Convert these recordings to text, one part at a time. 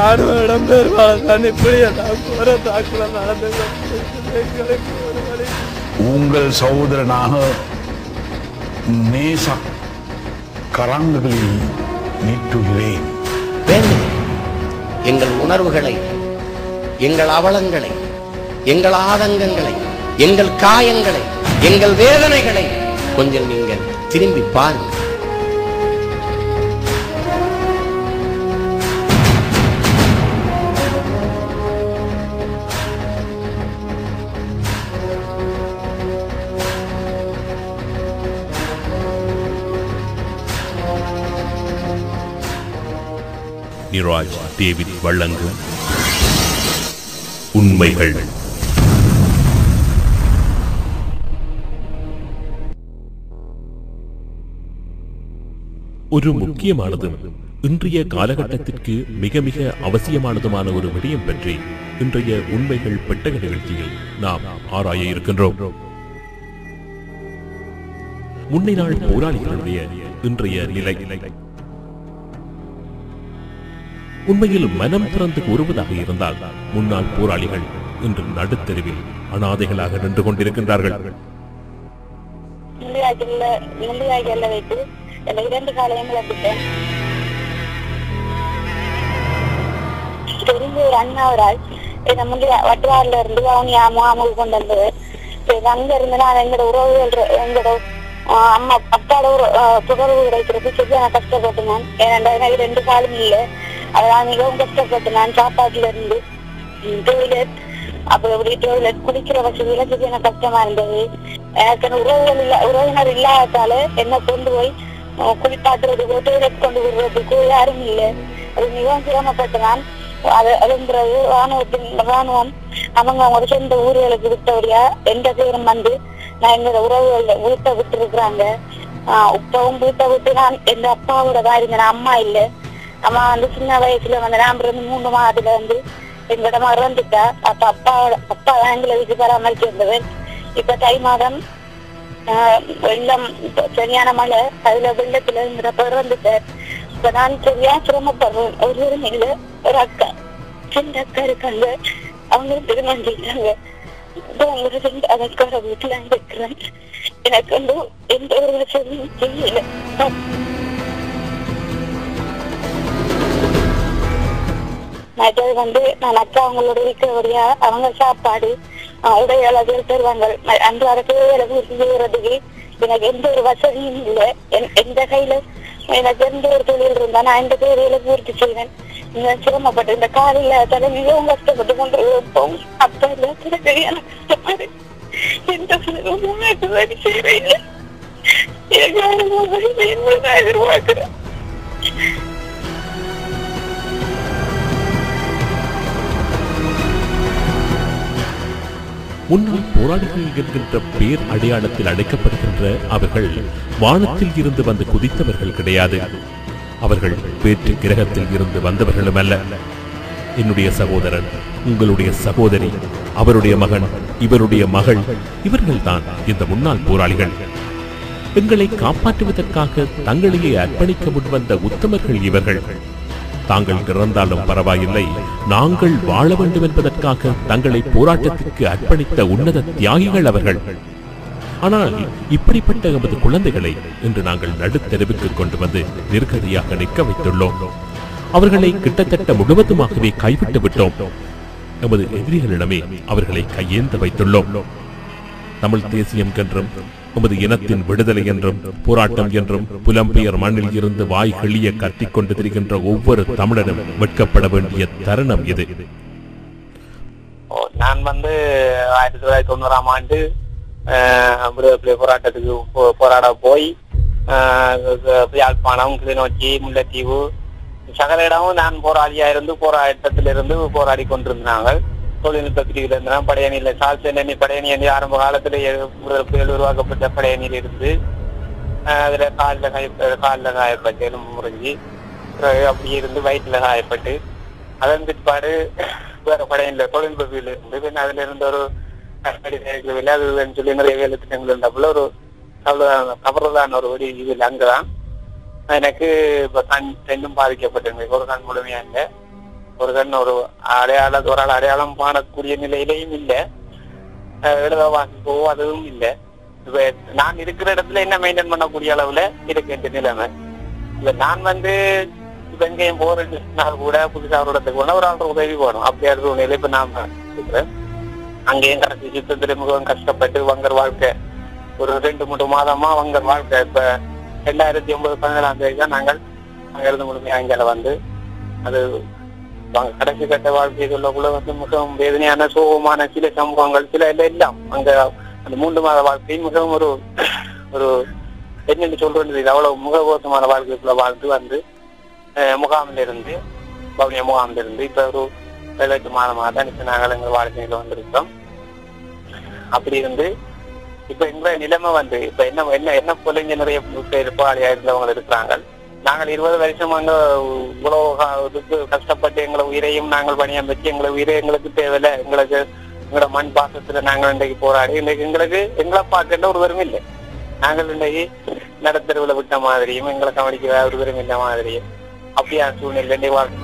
ராணுவ பெருமாள் இப்படி எல்லாம் போற தாக்குதல் நடந்து கொண்டிருக்கிறது. எங்களுக்கு ஒரு வழி உங்கள் சகோதரனாக நேச கரங்களில் நீட்டுகிறேன் வேண்டும் எங்கள் உணர்வுகளை எங்கள் அவலங்களை எங்கள் ஆதங்கங்களை எங்கள் காயங்களை எங்கள் வேதனைகளை கொஞ்சம் நீங்கள் திரும்பி பாருங்கள் நிராஜ் டேவிட் வழங்கும் உண்மைகள் ஒரு முக்கியமானதும் இன்றைய காலகட்டத்திற்கு மிக மிக அவசியமானதுமான ஒரு விடயம் பற்றி இன்றைய உண்மைகள் பெட்டக நிகழ்ச்சியில் நாம் ஆராய இருக்கின்றோம் முன்னை நாள் போராளிகளுடைய இன்றைய நிலை உண்மையில் மனம் திறந்து கூறுவதாக இருந்தால் முன்னாள் போராளிகள் இன்று நடுத்தெருவில் அனாதைகளாக நின்று கொண்டிருக்கின்றார்கள் முள்ளியாய்க்கல்ல முள்ளியாய்க்கல்ல வைத்து அந்த இரண்டு காலையும் இழந்துட்டேன் தெரிஞ்ச ஒரு அண்ணா ஒரு ஆள் இந்த முள்ளி வட்டுவாரில இருந்து அவங்க மாமுக்கு கொண்டு வந்தது சரி, அங்க இருந்து நான் எங்களோட உறவுகள் இரு- எங்களோட ஆஹ், அம்மா அப்பாவோட ஒரு ஆஹ், தொடர்பு கிடைக்கிறது சொல்லி நான் கஷ்டப்பட்டு நான் ஏன்னா எனக்கு ரெண்டு காலம் இல்லை அதனால மிகவும் கஷ்டப்பட்டு நான் சாப்பாட்டுல இருந்து டூவீலர் அப்புறம் இப்படி டூவீலர் குடிக்கிற வசதியில சொல்லி எனக்கு கஷ்டமா இருந்தது எனக்கு அந்த உறவுகள் இல்ல உறவினர் இல்லாததால என்ன கொண்டு போய் அஹ், குளிப்பாட்டுறதுக்கோ டூவீலர் கொண்டு விடுறதுக்கோ யாரும் இல்லை அது மிகவும் சிரமப்பட்டு நான் அது அதுன்றது ராணுவத்தின் ராணுவம் அவங்க அவங்களோட சொந்த ஊர்களுக்கு விட்டபடியா எந்த பேரும் வந்து நான் என்னோட உறவுகள் வீட்டை விட்டு இருக்கிறாங்க இப்பவும் வீட்டை விட்டு நான் எங்க அப்பாவோட தான் இருந்தேன் அம்மா இல்லை அம்மா வந்து சின்ன வயசுல வந்து நான் பிறந்து மூணு மாதத்துல வந்து எங்களோட மறந்துட்டா அப்ப அப்பாவோட அப்பா தான் எங்களை வச்சு பராமரிச்சு வந்தவர் இப்ப தை மாதம் ஆஹ், வெள்ளம் இப்ப சரியான மழை அதுல வெள்ளத்துல எங்கிற பிறந்துட்டார் இப்ப நான் சரியா சிரமப்படுறேன் ஒருவரும் இல்ல ஒரு அக்கா சின்ன அக்கா இருக்காங்க அவங்க திருமணம் செய்யறாங்க இப்போ அவங்க ரெண்டு அக்கார வீட்டுல இருக்கிறேன் எனக்கு வந்து எந்த ஒரு வசதியும் செய்யல மற்றது வந்து நான் அக்கா அவங்களோட இருக்கிறபடியா அவங்க சாப்பாடு ஆஹ், உடை அளவு தருவாங்க ம- அன்றாட தேவையில பூர்த்தி செய்யறதுக்கு எனக்கு எந்த ஒரு வசதியும் இல்லை என்- எந்த கையில எனக்கு எந்த ஒரு தொழில் இருந்தா நான் இந்த தேவையில பூர்த்தி செய்வேன் நான் சிரமப்பட்டு இந்த காலையில தலை மிகவும் கஷ்டப்பட்டு கொண்டு இருப்போம் அப்ப எல்லாத்துல சரியான கஷ்டப்பாடு எந்த செலவும் எனக்கு உதவி செய்யவே இல்லை எனக்கு எதிர்பார்க்கிறேன் முன்னாள் போராளிகள் என்கின்ற பேர் அடையாளத்தில் அழைக்கப்படுகின்ற அவர்கள் வானத்தில் இருந்து வந்து குதித்தவர்கள் கிடையாது அவர்கள் வேற்று கிரகத்தில் இருந்து வந்தவர்களும் அல்ல என்னுடைய சகோதரன் உங்களுடைய சகோதரி அவருடைய மகன் இவருடைய மகள் இவர்கள்தான் இந்த முன்னாள் போராளிகள் எங்களை காப்பாற்றுவதற்காக தங்களையே அர்ப்பணிக்க முன்வந்த உத்தமர்கள் இவர்கள் தாங்கள் இறந்தாலும் பரவாயில்லை நாங்கள் வாழ வேண்டும் என்பதற்காக தங்களை போராட்டத்திற்கு அர்ப்பணித்த உன்னத தியாகிகள் அவர்கள் ஆனால் இப்படிப்பட்ட எமது குழந்தைகளை இன்று நாங்கள் நடுத்தெருவுக்கு கொண்டு வந்து நிர்கதியாக நிற்க வைத்துள்ளோம் அவர்களை கிட்டத்தட்ட முழுவதுமாகவே கைவிட்டு விட்டோம் எமது எதிரிகளிடமே அவர்களை கையேந்த வைத்துள்ளோம் தமிழ் தேசியம் என்றும் உமது இனத்தின் விடுதலை என்றும் போராட்டம் என்றும் புலம்பெயர் மண்ணில் இருந்து வாய் கிளிய கத்திக் கொண்டு திரிகின்ற ஒவ்வொரு தமிழனும் வெட்கப்பட வேண்டிய தருணம் இது ஓ, நான் வந்து ஆயிரத்தி தொள்ளாயிரத்தி தொண்ணூறாம் ஆண்டு ஆஹ், விடுதலை புலி போராட்டத்துக்கு போ- போராட போய் ஆஹ், யாழ்ப்பாணம் கிளிநொச்சி முல்லைத்தீவு சகல இடமும் நான் போராளியா இருந்து போராட்டத்திலிருந்து போராடி கொண்டிருந்தாங்க தொழில்நுட்ப பிரிவில் இருந்தேன் படையணியில சால்சென்னி படையணி என்று ஆரம்ப காலத்தில் விடுதலை புலிகள் உருவாக்கப்பட்ட படையணியில் இருந்து ஆஹ், அதுல காலில் காய காலில் காயப்பட்டு எலும்பு முறிஞ்சி பிறகு அப்படி இருந்து வயிற்றுல காயப்பட்டு அதன் பிற்பாடு வேற படையில தொழில்நுட்ப பிரிவில் இருந்து பின் அதுல இருந்து ஒரு கஸ்டடி சேர்க்கவில்லை அது வேணும்னு சொல்லி நிறைய வேலை திட்டங்கள் இருந்தப்பல ஒரு கவர்தான் ஒரு வழி இதில் அங்கதான் எனக்கு இப்ப கண் ரெண்டும் பாதிக்கப்பட்டிருந்தது ஒரு கண் முழுமையா இல்லை ஒரு கண் ஒரு அடையாள ஒரு ஆள் அடையாளம் காணக்கூடிய நிலையிலையும் இல்லை அஹ் எழுத வாசிக்கவோ அதுவும் இல்லை இப்ப நான் இருக்கிற இடத்துல என்ன மெயின்டைன் பண்ணக்கூடிய அளவுல இருக்கு இந்த நிலைமை இப்ப நான் வந்து இப்ப எங்கேயும் போறதுனா கூட புதுசா ஒரு இடத்துக்கு போனா ஒரு ஆள் உதவி போகணும் அப்படியா சூழ்நிலை இப்ப நான் இருக்கிறேன் அங்கேயும் கடைசி சுத்தத்துல மிகவும் கஷ்டப்பட்டு வங்கர் வாழ்க்கை ஒரு ரெண்டு மூணு மாதமா வங்கர் வாழ்க்கை இப்ப ரெண்டாயிரத்தி ஒன்பது பதினேழாம் தேதி தான் நாங்கள் அங்கிருந்து முழுமையாக இங்கே வந்து அது வ- கடைசி கட்ட வாழ்க்கை சொல்லக்குள்ள வந்து மிகவும் வேதனையான சோகமான சில சம்பவங்கள் சில இல்ல எல்லாம் அங்க அந்த மூன்று மாத வாழ்க்கை மிகவும் ஒரு ஒரு என்னென்னு சொல்றது இது அவ்வளவு முகமோசமான வாழ்க்கைக்குள்ள வாழ்ந்து வந்து அஹ், முகாமில் இருந்து பவுனிய முகாமில் இருந்து இப்ப ஒரு ஏழு எட்டு மாதமாக தான் இப்ப நாங்கள் எங்கள் வாழ்க்கையில வந்திருக்கோம் அப்படி இருந்து இப்ப எங்க நிலைமை வந்து இப்ப என்ன என்ன என்ன பிள்ளைங்க நிறைய பேர் பாலியா இருந்தவங்க இருக்கிறாங்க நாங்கள் இருபது வருஷம் அங்க இவ்வளவு கா- இதுக்கு கஷ்டப்பட்டு எங்களை உயிரையும் நாங்கள் பணியம் வச்சு எங்களை உயிரை எங்களுக்கு தேவையில்லை எங்களுக்கு எங்களோட மண் பாசத்துல நாங்கள் இன்றைக்கு போராடி இன்றைக்கு எங்களுக்கு எங்களை பார்க்கின்ற ஒருவரும் இல்லை நாங்கள் இன்றைக்கு நடத்தருவில் விட்ட மாதிரியும் எங்களை கவனிக்கிற ஒருவரும் இல்லை மாதிரியும் அப்படியா சூழ்நிலை இன்றைக்கு வாழ்க்கை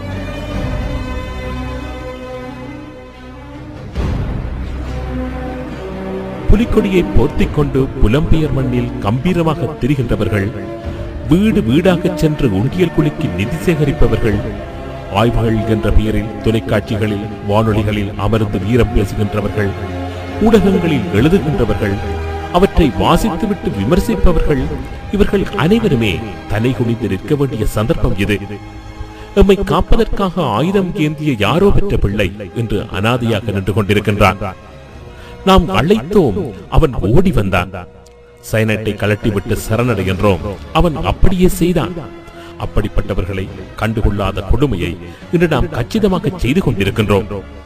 புலிக்கொடியை போர்த்திக் கொண்டு புலம்பெயர் மண்ணில் கம்பீரமாக திரிகின்றவர்கள் வீடு வீடாகச் சென்று உண்டியல் குலுக்கி நிதி சேகரிப்பவர்கள் ஆய்வுகள் என்ற பெயரில் தொலைக்காட்சிகளில் வானொலிகளில் அமர்ந்து வீரம் பேசுகின்றவர்கள் ஊடகங்களில் எழுதுகின்றவர்கள் அவற்றை வாசித்துவிட்டு விமர்சிப்பவர்கள் இவர்கள் அனைவருமே தலை குனிந்து நிற்க வேண்டிய சந்தர்ப்பம் இது எம்மை காப்பதற்காக ஆயுதம் ஏந்திய யாரோ பெற்ற பிள்ளை என்று அனாதையாக நின்று கொண்டிருக்கின்றான் நாம் அழைத்தோம் அவன் ஓடி வந்தான் சைனட்டை கலட்டிவிட்டு சரணடை என்றோம் அவன் அப்படியே செய்தான் அப்படிப்பட்டவர்களை கண்டுகொள்ளாத கொடுமையை இன்று நாம் கச்சிதமாக செய்து கொண்டிருக்கின்றோம்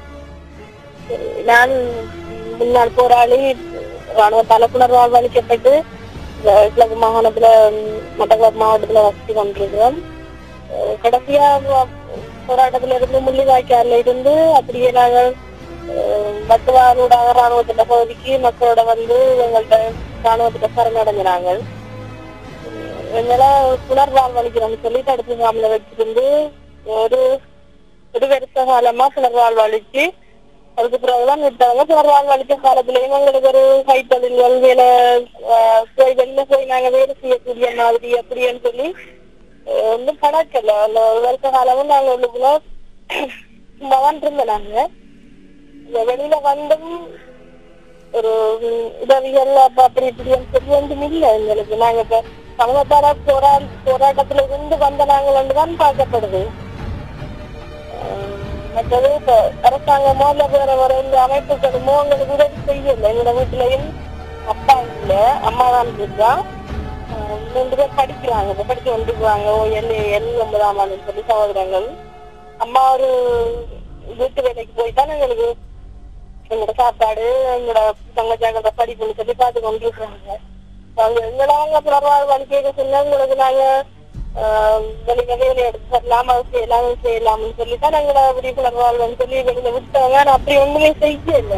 நான் முன்னாள் போராளி ராணுவ தலப்புணர்வால் அளிக்கப்பட்டு அஹ், கிழக்கு மாகாணத்துல ம், மட்டக்களப்பு மாவட்டத்துல வசித்து கொண்டிருக்கிறோம் அஹ், கடைசியா வ- போராட்டத்துல இருந்து முள்ளிவாய்க்கால இருந்து அப்படியே நாங்கள் அஹ், வட்டுவாரோடாக ராணுவத்திட்ட பகுதிக்கு மக்களோட வந்து எங்கள்கிட்ட ராணுவத்திட்ட சரணடைஞ்ச நாங்கள் எங்களை புனர்வாழ் வலிக்கிறோம்னு சொல்லி தடுப்பு முகாமில் வச்சிருந்து ஒரு ஒரு வருஷ காலமா புனர்வாழ் வலிச்சு அதுக்கு பிறகுதான் விட்டாங்க புனர்வாழ் வலிச்ச காலத்துலயும் எங்களுக்கு ஒரு கைத்தொழில்கள் வேலை ஆஹ், போய் வெளில போய் நாங்க வேலை செய்யக்கூடிய மாதிரி அப்படின்னு சொல்லி ஆஹ், ஒன்றும் பழக்கல அந்த ஒரு வருஷ காலமும் நாங்க உள்ளுக்குள்ள சும்மா தான் இருந்தோம் நாங்க இந்த வெளியில வந்தும் ஒரு ம், உதவிகள் அப்ப அப்படி இப்படின்னு சொல்லி ஒன்றும் இல்லை எங்களுக்கு நாங்க இப்ப சமூகத்தார போரா போராட்டத்துல இருந்து வந்த நாங்கள் தான் பார்க்கப்படுது ஆஹ், மற்றது இப்ப அரசாங்கமோ இல்ல வேற வேற இந்த அமைப்புகளுமோ எங்களுக்கு உதவி செய்யல எங்க வீட்டுலயும் அப்பா இல்ல அம்மா தான் இருக்கா ஆஹ், மூன்று பேர் படிக்கிறாங்க இப்ப படிச்சு வந்துருக்காங்க எல் எல் ஒன்பதாம் ஆண்டு சொல்லி சகோதரங்கள் அம்மா ஒரு வீட்டு வேலைக்கு போய் தான் எங்களுக்கு எங்களோட சாப்பாடு எங்களோட தங்கச்சாங்களோட படிப்புன்னு சொல்லி பார்த்து கொண்டு இருக்கிறாங்க அவங்க எங்களாங்க புலர்வாழ் வழி கேட்க சொன்னா உங்களுக்கு நாங்க ஆஹ், வெளியில வேலை எடுத்து தரலாம் அது செய்யலாம் இது செய்யலாம்னு சொல்லி தான் எங்களை அப்படி புலர்வாழ்வன்னு சொல்லி வெளியில விட்டாங்க ஆனா அப்படி ஒண்ணுமே செய்யல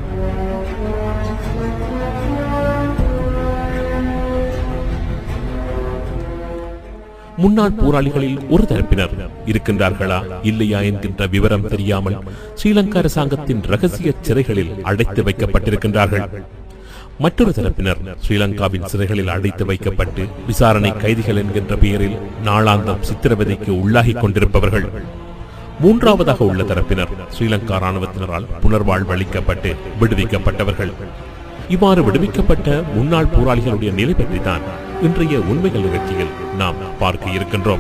முன்னாள் போராளிகளில் ஒரு தரப்பினர் இருக்கின்றார்களா இல்லையா என்கின்ற விவரம் தெரியாமல் ஸ்ரீலங்கா அரசாங்கத்தின் ரகசிய சிறைகளில் அடைத்து வைக்கப்பட்டிருக்கின்றார்கள் மற்றொரு தரப்பினர் ஸ்ரீலங்காவின் சிறைகளில் அடைத்து வைக்கப்பட்டு விசாரணை கைதிகள் என்கின்ற பெயரில் நாளாந்தம் சித்திரவதைக்கு உள்ளாகிக் கொண்டிருப்பவர்கள் மூன்றாவதாக உள்ள தரப்பினர் ஸ்ரீலங்கா ராணுவத்தினரால் புனர்வாழ்வு அளிக்கப்பட்டு விடுவிக்கப்பட்டவர்கள் இவ்வாறு விடுவிக்கப்பட்ட முன்னாள் போராளிகளுடைய நிலை பற்றித்தான் இன்றைய உண்மைகள் நிகழ்ச்சியில் நாம் பார்க்க இருக்கின்றோம்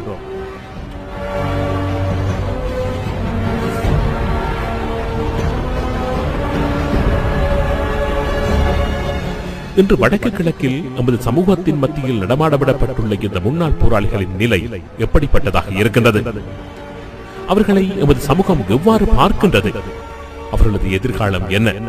இன்று வடக்கு கிழக்கில் நமது சமூகத்தின் மத்தியில் நடமாடவிடப்பட்டுள்ள இந்த முன்னாள் போராளிகளின் நிலை எப்படிப்பட்டதாக இருக்கின்றது அவர்களை எமது சமூகம் எவ்வாறு பார்க்கின்றது அவர்களது எதிர்காலம் என்ன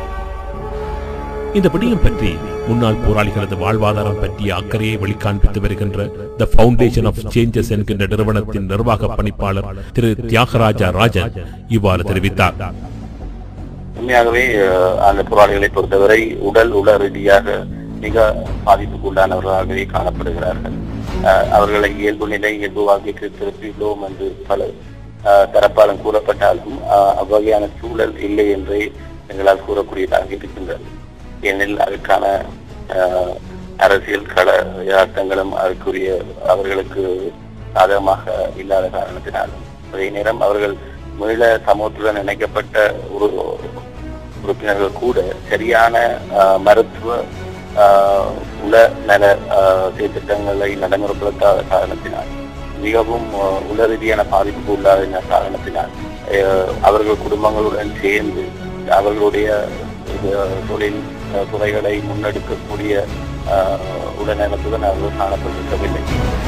இந்த விடயம் பற்றி முன்னாள் போராளிகளது வாழ்வாதாரம் பற்றிய அக்கறையை வெளிக்காண்பித்து வருகின்ற த ஃபவுண்டேஷன் ஆஃப் சேஞ்சஸ் என்கின்ற நிறுவனத்தின் நிர்வாக பணிப்பாளர் திரு தியாகராஜா ராஜன் இவ்வாறு தெரிவித்தார் உண்மையாகவே அஹ், அந்த போராளிகளை பொறுத்தவரை உடல் உள ரீதியாக மிக பாதிப்புக்குள்ளானவர்களாகவே காணப்படுகிறார்கள் அஹ், அவர்களை இயல்பு நிலை இயல்பு வாழ்க்கைக்கு திருப்பியுள்ளோம் என்று பல ஆஹ், தரப்பாலும் கூறப்பட்டாலும் ஆஹ், அவ்வகையான சூழல் இல்லை என்றே எங்களால் கூறக்கூடியதாக இருக்கின்றது ஏனெனில் அதுக்கான ஆஹ், அரசியல் கள யதார்த்தங்களும் அதற்குரிய அவர்களுக்கு சாதகமாக இல்லாத காரணத்தினாலும் அதே நேரம் அவர்கள் மீள சமூகத்துடன் இணைக்கப்பட்ட ஒரு உறுப்பினர்கள் கூட சரியான ஆஹ், மருத்துவ ஆஹ், உள நல ஆஹ், சீர்திட்டங்களை நடைமுறைப்படுத்தாத காரணத்தினால் மிகவும் ஆஹ், உள ரீதியான பாதிப்புக்கு உள்ளாத காரணத்தினால் ஆஹ், அவர்கள் குடும்பங்களுடன் சேர்ந்து அவர்களுடைய ஆஹ், தொழில் ஆஹ், துறைகளை முன்னெடுக்கக்கூடிய ஆஹ், உடல்நலத்துடன் அவர்கள் காணப்பட்டிருக்கவில்லை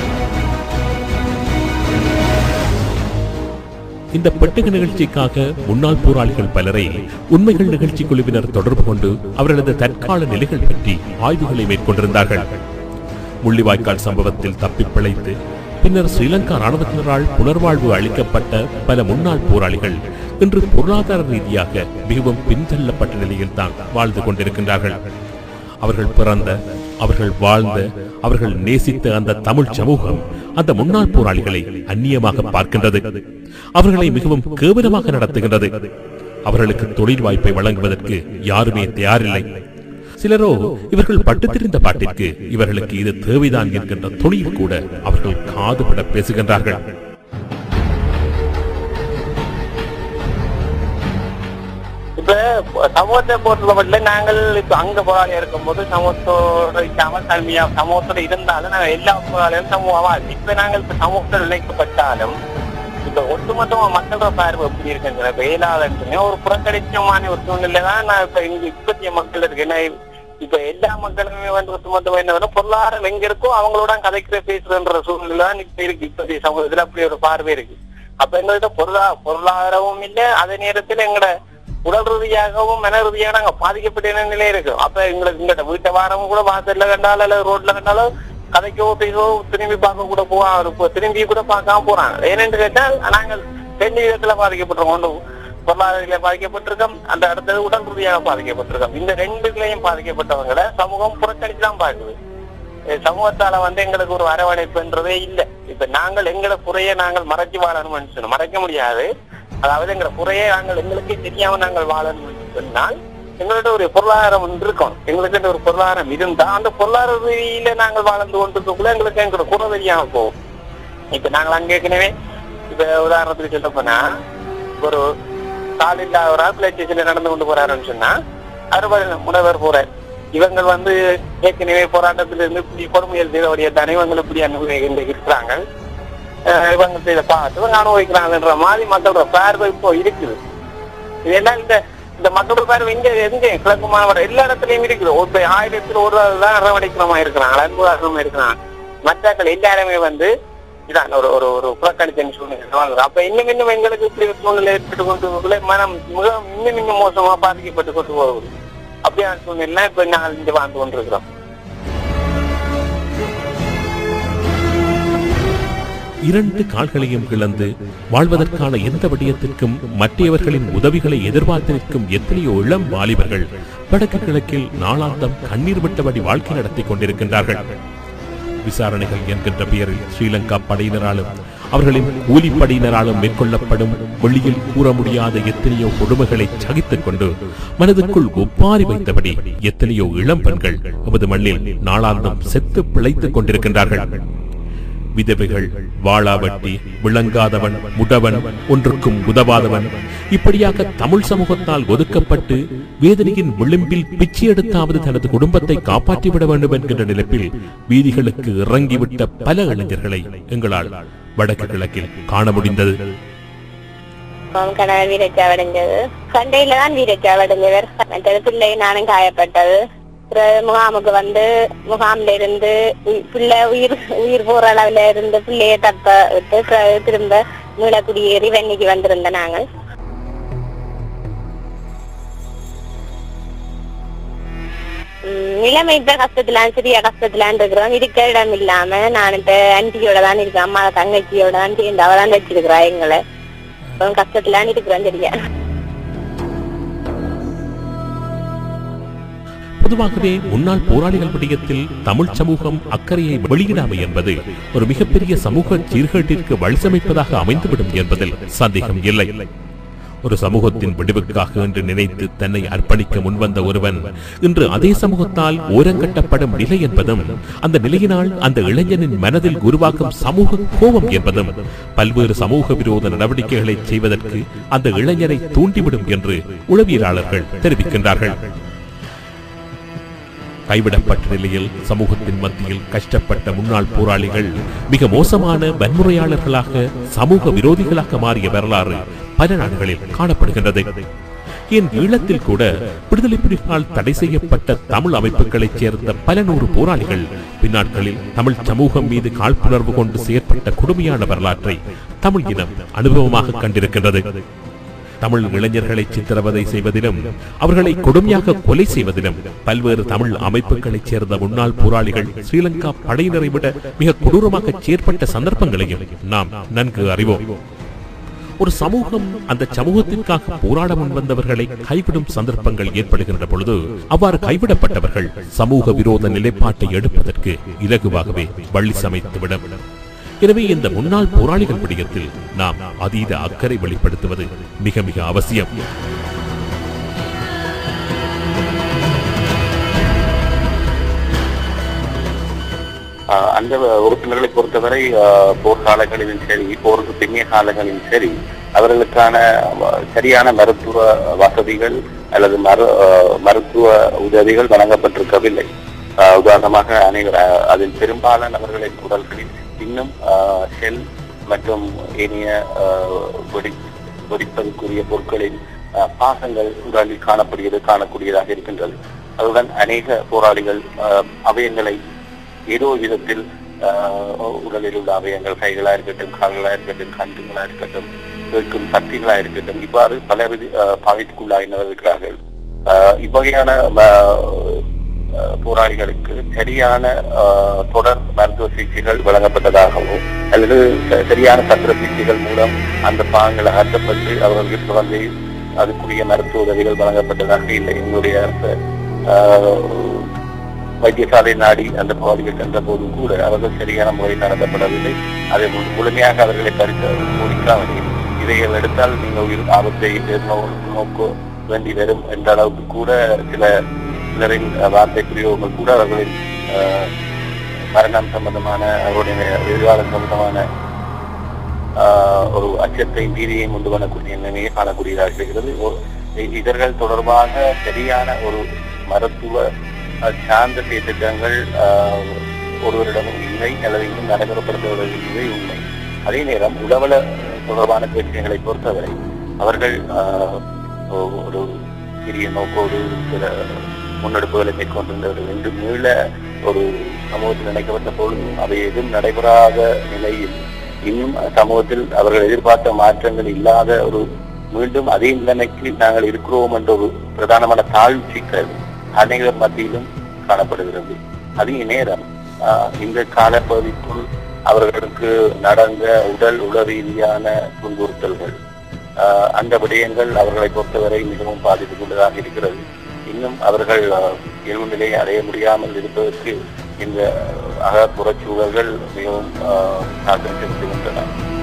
இந்த பெட்டக நிகழ்ச்சிக்காக முன்னாள் போராளிகள் பலரை உண்மைகள் நிகழ்ச்சி குழுவினர் தொடர்பு கொண்டு அவர்களது தற்கால நிலைகள் பற்றி ஆய்வுகளை மேற்கொண்டிருந்தார்கள் முள்ளிவாய்க்கால் சம்பவத்தில் தப்பிப் பிழைத்து பின்னர் ஸ்ரீலங்கா ராணுவத்தினரால் புனர்வாழ்வு அளிக்கப்பட்ட பல முன்னாள் போராளிகள் இன்று பொருளாதார ரீதியாக மிகவும் பின்தள்ளப்பட்ட நிலையில்தான் வாழ்ந்து கொண்டிருக்கின்றார்கள் அவர்கள் பிறந்த அவர்கள் வாழ்ந்த அவர்கள் நேசித்த அந்த தமிழ் சமூகம் அந்த முன்னாள் போராளிகளை அந்நியமாக பார்க்கின்றது அவர்களை மிகவும் கேவலமாக நடத்துகின்றது அவர்களுக்கு தொழில் வாய்ப்பை வழங்குவதற்கு யாருமே தயாரில்லை சிலரோ இவர்கள் பட்டுத் திரிந்த பாட்டிற்கு இவர்களுக்கு இது தேவைதான் என்கின்ற துணியில் கூட அவர்கள் காதுபட பேசுகின்றார்கள் இப்ப சமூகத்தை பொறுத்தவரையில நாங்கள் இப்ப அங்க போராளியா இருக்கும்போது சமூகத்தோட இல்லாம தனிமையா சமூகத்தோட இருந்தாலும் நாங்கள் எல்லா போராளியும் சமூகமா இருக்கு. இப்ப நாங்கள் இப்ப சமூகத்தில் இணைக்கப்பட்டாலும் இப்ப ஒட்டுமொத்தமா மக்களோட பார்வை எப்படி இருக்குங்கிற இப்ப இயலாதன்னு ஒரு புறக்கணிச்சமான ஒரு சூழ்நிலை தான் நான் இப்ப இங்க இப்பத்திய மக்கள் இருக்கு ஏன்னா இப்ப எல்லா மக்களுமே வந்து ஒட்டுமொத்தமா என்ன வேணும், பொருளாதாரம் எங்க இருக்கோ அவங்களோட கதைக்கிற பேசுறன்ற சூழ்நிலை தான் இப்ப இருக்கு இப்பத்திய சமூகத்துல அப்படி ஒரு பார்வை இருக்கு அப்ப எங்கள்கிட்ட பொருளா பொருளாதாரமும் இல்ல அதே நேரத்துல எங்கட உடல் ரீதியாகவும் மன ரீதியாக நாங்க பாதிக்கப்பட்ட நிலை இருக்கு அப்ப எங்களுக்கு எங்கட வீட்டை வாரவங்க கூட வாசல்ல கண்டாலும் அல்ல ரோட்ல கண்டாலும் கதைக்கோ பேசவோ திரும்பி பார்க்க கூட போவா இருப்போம் திரும்பி கூட பார்க்காம போறாங்க ஏனென்று கேட்டால் நாங்கள் ரெண்டு விதத்துல பாதிக்கப்பட்டிருக்கோம் ஒன்று பொருளாதார ரீதியாக பாதிக்கப்பட்டிருக்கோம் அந்த அடுத்தது உடல் ரீதியாக பாதிக்கப்பட்டிருக்கோம் இந்த ரெண்டுலையும் பாதிக்கப்பட்டவங்களை சமூகம் புறக்கணிச்சு தான் பார்க்குது அஹ் சமூகத்தால வந்து எங்களுக்கு ஒரு அரவணைப்புன்றதே இல்ல இப்ப நாங்கள் எங்களை குறைய நாங்கள் மறைச்சு வாழணும்னு சொன்னோம் மறைக்க முடியாது அதாவது எங்களை குறைய நாங்கள் எங்களுக்கே தெரியாம நாங்கள் வாழணும்னு சொன்னால் எங்கள்ட்ட ஒரு பொருளாதாரம் ஒன்று இருக்கும் எங்களுக்கு ஒரு பொருளாதாரம் இருந்தா அந்த பொருளாதார ரீதியில நாங்கள் வாழ்ந்து கொண்டிருக்கக்குள்ள எங்களுக்கு எங்களோட குறை தெரியாம போகும் இப்ப நாங்கள் அங்க ஏற்கனவே இப்ப உதாரணத்துக்கு சொல்ல போனா ஒரு கால் இல்லாத ஒரு பிளே ஸ்டேஷன்ல நடந்து கொண்டு போறாருன்னு சொன்னா அறுபது முனைவர் போறார் இவங்க வந்து ஏற்கனவே போராட்டத்துல இருந்து இப்படி கொடுமையல் செய்தவடைய தானே இவங்க இப்படி அனுபவி இருக்கிறாங்க அஹ் இவங்க இதை பார்த்து இவங்க அனுபவிக்கிறாங்கன்ற மாதிரி மக்களோட பார்வை இப்போ இருக்குது இதெல்லாம் இந்த இந்த மக்களோட பார்வை எங்க எங்க கிழக்கு மாவட்டம் எல்லா இடத்துலயும் இருக்குது ஒரு ஆயிரத்துல ஒரு ஆள் தான் அரவணைக்கிறமா இருக்கிறாங்க அன்புதாசமா இருக்கிறாங்க மற்றாக்கள் எல்லாருமே வந்து இதான் ஒரு ஒரு ஒரு புறக்கணித்த சூழ்நிலை வாழ்றது. அப்ப இன்னும் இன்னும் எங்களுக்கு இப்படி ஒரு சூழ்நிலை ஏற்பட்டு கொண்டு போகக்குள்ள மனம் மிக இன்னும் இன்னும் மோசமா பாதிக்கப்பட்டு கொண்டு போகுது அப்படியான சூழ்நிலை இப்ப நாங்கள் இங்க வாழ்ந்து கொண்டிருக்கிறோம் இரண்டு கால்களையும் இழந்து வாழ்வதற்கான எந்த விடயத்திற்கும் மற்றவர்களின் உதவிகளை எதிர்பார்த்து நிற்கும் எத்தனையோ இளம் வாலிபர்கள் வடக்கு கிழக்கில் நாளாந்தம் கண்ணீர் விட்டபடி வாழ்க்கை நடத்திக் கொண்டிருக்கின்றார்கள் விசாரணைகள் என்கின்ற பெயரில் ஸ்ரீலங்கா படையினராலும் அவர்களின் கூலிப்படையினராலும் மேற்கொள்ளப்படும் வெளியில் கூற முடியாத எத்தனையோ கொடுமைகளை சகித்துக் கொண்டு மனதுக்குள் ஒப்பாரி வைத்தபடி எத்தனையோ இளம் பெண்கள் நமது மண்ணில் நாளாந்தம் செத்து பிழைத்துக் கொண்டிருக்கின்றார்கள் விதவைகள் வாளாவட்டி விளங்காதவன் முடவன் ஒன்றுக்கும் உதவாதவன் இப்படியாக தமிழ் சமூகத்தால் ஒதுக்கப்பட்டு வேதனையின் விளிம்பில் பிச்சை எடுத்தாவது தனது குடும்பத்தை காப்பாற்றிவிட வேண்டும் என்கின்ற நிலைப்பில் வீதிகளுக்கு இறங்கிவிட்ட பல இளைஞர்களை எங்களால் வடக்கு கிழக்கில் காண முடிந்தது அவன் கணவர் வீரச்சாவடைஞ்சது சண்டையில தான் வீரச்சாவடைஞ்சவர் மற்றது பிள்ளை நானும் காயப்பட்டது அப்புறம் முகாமுக்கு வந்து முகாம்ல இருந்து உயி- பிள்ளை உயிர் உயிர் போற அளவுல இருந்து பிள்ளைய தப்ப விட்டு அப்புறம் திரும்ப மீள குடியேறி வெண்ணிக்கு வந்திருந்த நாங்கள் உம், நிலைமை இப்ப கஷ்டத்துலான் சிறிய கஷ்டத்துலான் இருக்கிறோம் இருக்க இடம் இல்லாம நான் இப்ப அன்டியோட தான் இருக்கேன் அம்மா தங்கச்சியோட தான் சேர்ந்து அவ தான் வச்சிருக்கிறா எங்களை இப்ப கஷ்டத்துலான் இருக்கிறோம் சரியா பொதுவாகவே முன்னாள் போராளிகள் விடயத்தில் தமிழ் சமூகம் அக்கறையை வெளியிடாமை என்பது ஒரு மிகப்பெரிய சமூக சீர்கேட்டிற்கு வழிசமைப்பதாக அமைந்துவிடும் என்பதில் சந்தேகம் இல்லை ஒரு சமூகத்தின் விடுவுக்காக என்று நினைத்து தன்னை அர்ப்பணிக்க முன்வந்த ஒருவன் இன்று அதே சமூகத்தால் ஓரங்கட்டப்படும் நிலை என்பதும் அந்த நிலையினால் அந்த இளைஞனின் மனதில் உருவாக்கும் சமூக கோபம் என்பதும் பல்வேறு சமூக விரோத நடவடிக்கைகளை செய்வதற்கு அந்த இளைஞரை தூண்டிவிடும் என்று உளவியலாளர்கள் தெரிவிக்கின்றார்கள் கைவிடப்பட்ட நிலையில் சமூகத்தின் மத்தியில் கஷ்டப்பட்ட முன்னாள் போராளிகள் மிக மோசமான வன்முறையாளர்களாக சமூக விரோதிகளாக மாறிய வரலாறு பல நாடுகளில் காணப்படுகின்றது என் ஈழத்தில் கூட விடுதலை புலிகளால் தடை செய்யப்பட்ட தமிழ் அமைப்புகளைச் சேர்ந்த பல நூறு போராளிகள் பின்னாட்களில் தமிழ் சமூகம் மீது காழ்ப்புணர்வு கொண்டு செயற்பட்ட கொடுமையான வரலாற்றை தமிழ் இனம் அனுபவமாக கண்டிருக்கின்றது தமிழ் இளைஞர்களை சித்திரவதை செய்வதிலும் அவர்களை கொடுமையாக கொலை செய்வதிலும் பல்வேறு தமிழ் அமைப்புகளைச் சேர்ந்த முன்னாள் போராளிகள் ஸ்ரீலங்கா படையினரை விட மிக கொடூரமாக செயற்பட்ட சந்தர்ப்பங்களையும் நாம் நன்கு அறிவோம் ஒரு சமூகம் அந்த சமூகத்திற்காக போராட முன்வந்தவர்களை கைவிடும் சந்தர்ப்பங்கள் ஏற்படுகின்ற பொழுது அவ்வாறு கைவிடப்பட்டவர்கள் சமூக விரோத நிலைப்பாட்டை எடுப்பதற்கு இலகுவாகவே வழி சமைத்துவிடும் எனவே இந்த முன்னாள் போராளிகள் விடயத்தில் நாம் அதீத அக்கறை வெளிப்படுத்துவது மிக மிக அவசியம் ஆஹ் அந்த உறுப்பினர்களை பொறுத்தவரை ஆஹ் போர் காலங்களிலும் சரி போருக்கு பின்னிய காலங்களிலும் சரி அவர்களுக்கான வ- சரியான மருத்துவ வசதிகள் அல்லது மரு ஆஹ் மருத்துவ உதவிகள் வழங்கப்பட்டிருக்கவில்லை ஆஹ் உதாரணமாக அனைவர் ஆஹ் அதில் பெரும்பாலானவர்களின் உடல்களில் இன்னும் ஆஹ் செல் மற்றும் ஏனைய ஆஹ் வெடி வெடிப்பதற்குரிய பொருட்களின் ஆஹ் பாகங்கள் உடலில் காணப்படுகிறது காணக்கூடியதாக இருக்கின்றது அதுடன் அநேக போராளிகள் ஆஹ் அவயங்களை ஏதோ ஒரு விதத்தில் ஆஹ், உடலில் உள்ள அவயங்கள் கைகளா இருக்கட்டும் கால்களா இருக்கட்டும் கண்டுகளா இருக்கட்டும் கேட்கும் சக்திகளா இருக்கட்டும் இவ்வாறு பல வித ஆஹ், பாதிப்புக்குள்ளாயினவர் இருக்கிறார்கள் ஆஹ், இவ்வகையான ஆஹ், ஆஹ், போராளிகளுக்கு சரியான ஆஹ், தொடர் மருத்துவ சிகிச்சைகள் வழங்கப்பட்டதாகவோ அல்லது ச- சரியான சத்திர சிகிச்சைகள் மூலம் அந்த பாகங்கள் அகற்றப்பட்டு அவர்களுக்கு தொடர்ந்து அதுக்குரிய மருத்துவ உதவிகள் வழங்கப்பட்டதாக இல்லை எங்களுடைய அரசு ஆஹ், வைத்தியசாலை நாடி அந்த பகுதியில் சென்ற போதும் கூட அவர்கள் சரியான முறையில் நடத்தப்படவில்லை அதை முழு- முழுமையாக அவர்களை பரிசோதிக்காமல் இதைகள் எடுத்தால் நீங்கள் உயிர் ஆபத்தை எதிர்நோ- நோக்க வேண்டி வரும் என்ற அளவுக்கு கூட சில சிலரின் வார்த்தை பிரயோகங்கள் கூட அவர்களின் ஆஹ், மரணம் சம்பந்தமான அவருடைய எதிர்காலம் சம்பந்தமான ஆஹ், ஒரு அச்சத்தையும் பீதியையும் கொண்டு வரக்கூடிய நிலைமையை காணக்கூடியதாக இருக்கிறது ஒ- இ- இதர்கள் தொடர்பாக சரியான ஒரு மருத்துவ அஹ், சார்ந்த திட்டங்கள் ஆஹ், ஒருவரிடமும் இல்லை அல்லது இன்னும் நடைமுறைப்படுத்துவதில்லை உண்மை அதே நேரம் உளவல தொடர்பான பிரச்சனைகளை பொறுத்தவரை அவர்கள் ஆஹ், ஒ- ஒரு சிறிய நோக்கோடு சில முன்னெடுப்புகளை மேற்கொண்டிருந்தவர்கள் என்று மீள ஒரு சமூகத்தில் நினைக்கப்பட்ட பொழுதும் அவை எதுவும் நடைபெறாத நிலையில் இன்னும் சமூகத்தில் அவர்கள் எதிர்பார்த்த மாற்றங்கள் இல்லாத ஒரு மீண்டும் அதே நிலைமைக்கு நாங்கள் இருக்கிறோம் என்ற ஒரு பிரதானமான தாழ்வு சிக்கல் அனைவர் மத்தியிலும் காணப்படுகிறது அதே நேரம் ஆஹ், இந்த காலப்பகுதிக்குள் அவர்களுக்கு நடந்த உடல் உள ரீதியான துன்புறுத்தல்கள் ஆஹ், அந்த விடயங்கள் அவர்களை பொறுத்தவரை மிகவும் பாதிப்புக்குள்ளதாக இருக்கிறது இன்னும் அவர்கள் ஆஹ், இயல்பு நிலையை அடைய முடியாமல் இருப்பதற்கு இந்த அகப்புறச் சூழல்கள் மிகவும் ஆஹ், தாக்கம் செலுத்துகின்றன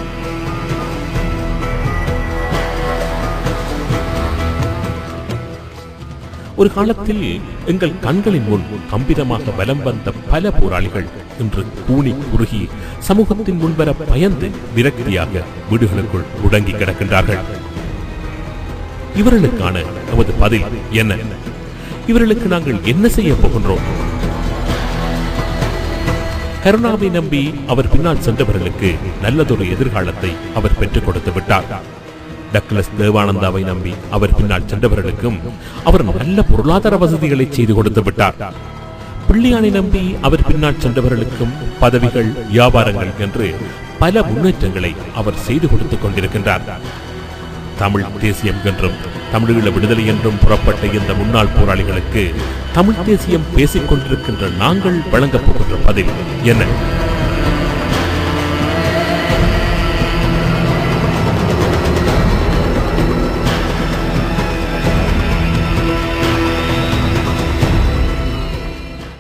ஒரு காலத்தில் எங்கள் கண்களின் முன் கம்பிதமாக வலம் வந்த பல போராளிகள் இன்று கூனி குறுகி சமூகத்தின் முன்வர பயந்து விரக்தியாக வீடுகளுக்குள் முடங்கி கிடக்கின்றார்கள் இவர்களுக்கான நமது பதில் என்ன இவர்களுக்கு நாங்கள் என்ன செய்ய போகின்றோம் கருணாவை நம்பி அவர் பின்னால் சென்றவர்களுக்கு நல்லதொரு எதிர்காலத்தை அவர் பெற்றுக் கொடுத்து விட்டார் டக்ளஸ் தேவானந்தாவை நம்பி அவர் பின்னால் சென்றவர்களுக்கும் அவர் நல்ல பொருளாதார வசதிகளை செய்து கொடுத்து விட்டார் பிள்ளையானை நம்பி அவர் பின்னால் சென்றவர்களுக்கும் பதவிகள் வியாபாரங்கள் என்று பல முன்னேற்றங்களை அவர் செய்து கொடுத்துக் கொண்டிருக்கின்றார் தமிழ் தேசியம் என்றும் தமிழீழ விடுதலை என்றும் புறப்பட்ட இந்த முன்னாள் போராளிகளுக்கு தமிழ் தேசியம் பேசிக் கொண்டிருக்கின்ற நாங்கள் வழங்கப் போகின்ற பதில் என்ன